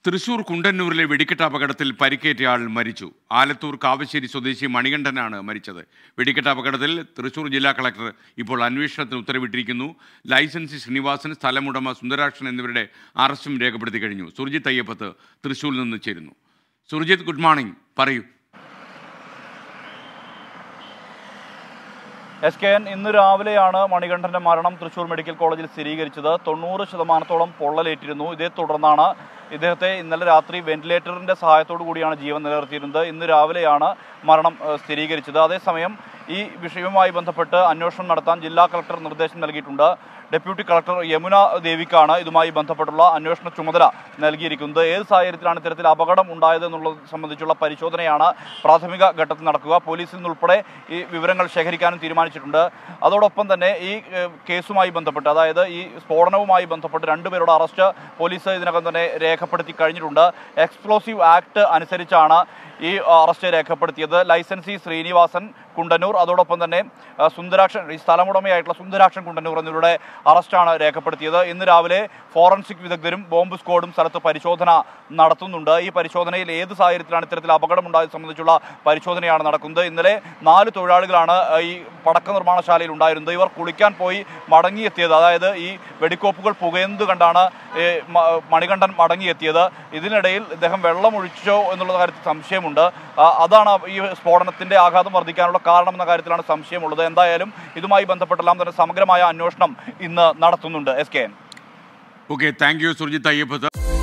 തൃശൂർ കുണ്ടന്നൂരിലെ വെടിക്കെട്ട് അപകടത്തിൽ പരിക്കേറ്റയാൾ മരിച്ചു ആലത്തൂർ കാവശ്ശേരി സ്വദേശി മണികണ്ഠനാണ് മരിച്ചത് വെടിക്കെട്ട് അപകടത്തിൽ തൃശൂർ ജില്ലാ കളക്ടർ ഇപ്പോൾ അന്വേഷണത്തിന് ഉത്തരവിട്ടിരിക്കുന്നു ലൈസൻസി ശ്രീനിവാസൻ സ്ഥലമുടമ സുന്ദരാക്ഷൻ എന്നിവരുടെ അറസ്റ്റും രേഖപ്പെടുത്തി കഴിഞ്ഞു സുർജിത്ത് അയ്യപ്പത്ത് തൃശൂരിൽ നിന്ന് ചേരുന്നു സുർജിത്ത് ഗുഡ് മോർണിംഗ് പറയൂ എസ് കെ എൻ ഇന്ന് രാവിലെയാണ് മണികണ്ഠന്റെ മരണം തൃശൂർ മെഡിക്കൽ കോളേജിൽ സ്ഥിരീകരിച്ചത് തൊണ്ണൂറ് ശതമാനത്തോളം പൊള്ളലേറ്റിരുന്നു ഇതേ തുടർന്നാണ് ഇദ്ദേഹത്തെ ഇന്നലെ രാത്രി വെന്റിലേറ്ററിന്റെ സഹായത്തോടു കൂടിയാണ് ജീവൻ നിലനിർത്തിയിരുന്നത് ഇന്ന് രാവിലെയാണ് മരണം ഏഹ്, സ്ഥിരീകരിച്ചത് അതേസമയം ഈ വിഷയവുമായി ബന്ധപ്പെട്ട് അന്വേഷണം നടത്താൻ ജില്ലാ കളക്ടർ നിർദ്ദേശം നൽകിയിട്ടുണ്ട് ഡെപ്യൂട്ടി കളക്ടർ യമുന ദേവിക്കാണ് ഇതുമായി ബന്ധപ്പെട്ടുള്ള അന്വേഷണ ചുമതല നൽകിയിരിക്കുന്നത് ഏത് സാഹചര്യത്തിലാണ് ഇത്തരത്തിൽ അപകടം ഉണ്ടായത് എന്നുള്ളത് സംബന്ധിച്ചുള്ള പരിശോധനയാണ് പ്രാഥമിക ഘട്ടത്തിൽ നടക്കുക പോലീസിൽ നിന്നുൾപ്പെടെ ഈ വിവരങ്ങൾ ശേഖരിക്കാനും തീരുമാനിച്ചിട്ടുണ്ട് അതോടൊപ്പം തന്നെ ഈ ഏഹ്, കേസുമായി ബന്ധപ്പെട്ട് അതായത് ഈ സ്ഫോടനവുമായി ബന്ധപ്പെട്ട് രണ്ടുപേരുടെ അറസ്റ്റ് പോലീസ് ഇതിനകം തന്നെ രേഖപ്പെടുത്തി കഴിഞ്ഞിട്ടുണ്ട് എക്സ്പ്ലോസീവ് ആക്ട് അനുസരിച്ചാണ് ഈ അറസ്റ്റ് രേഖപ്പെടുത്തിയത് ലൈസൻസി ശ്രീനിവാസൻ കുണ്ടന്നൂർ അതോടൊപ്പം തന്നെ ആ, സുന്ദരാക്ഷൻ ഈ സ്ഥലമുടമയായിട്ടുള്ള സുന്ദരാക്ഷൻ കുണ്ടന്നൂർ എന്നിവരുടെ അറസ്റ്റാണ് രേഖപ്പെടുത്തിയത് ഇന്ന് രാവിലെ ഫോറൻസിക് വിദഗ്ധരും ബോംബ് സ്ക്വാഡും സ്ഥലത്ത് പരിശോധന നടത്തുന്നുണ്ട് ഈ പരിശോധനയിൽ ഏത് സാഹചര്യത്തിലാണ് ഇത്തരത്തിൽ അപകടമുണ്ടായത് സംബന്ധിച്ചുള്ള പരിശോധനയാണ് നടക്കുന്നത് ഇന്നലെ നാല് തൊഴിലാളികളാണ് ആ, ഈ പടക്ക നിർമ്മാണശാലയിൽ ഉണ്ടായിരുന്നത് ഇവർ കുളിക്കാൻ പോയി മടങ്ങിയെത്തിയത് അതായത് ഈ വെടിക്കോപ്പുകൾ പുകയുന്നത് കണ്ടാണ് ഏ, മ- മണികണ്ഠൻ മടങ്ങിയെത്തിയത് ഇതിനിടയിൽ ഇദ്ദേഹം വെള്ളം ഒഴിച്ചോ എന്നുള്ള കാര്യത്തിൽ സംശയമുണ്ട് ആ, അതാണ് ഈ സ്ഫോടനത്തിന്റെ ആഘാതം വർദ്ധിക്കാനുള്ള കാരണം എന്ന കാര്യത്തിലാണ് സംശയമുള്ളത് എന്തായാലും ഇതുമായി ബന്ധപ്പെട്ടെല്ലാം തന്നെ സമഗ്രമായ അന്വേഷണം ഇന്ന് നടത്തുന്നുണ്ട് S K N okay thank you Surjith Ayyappath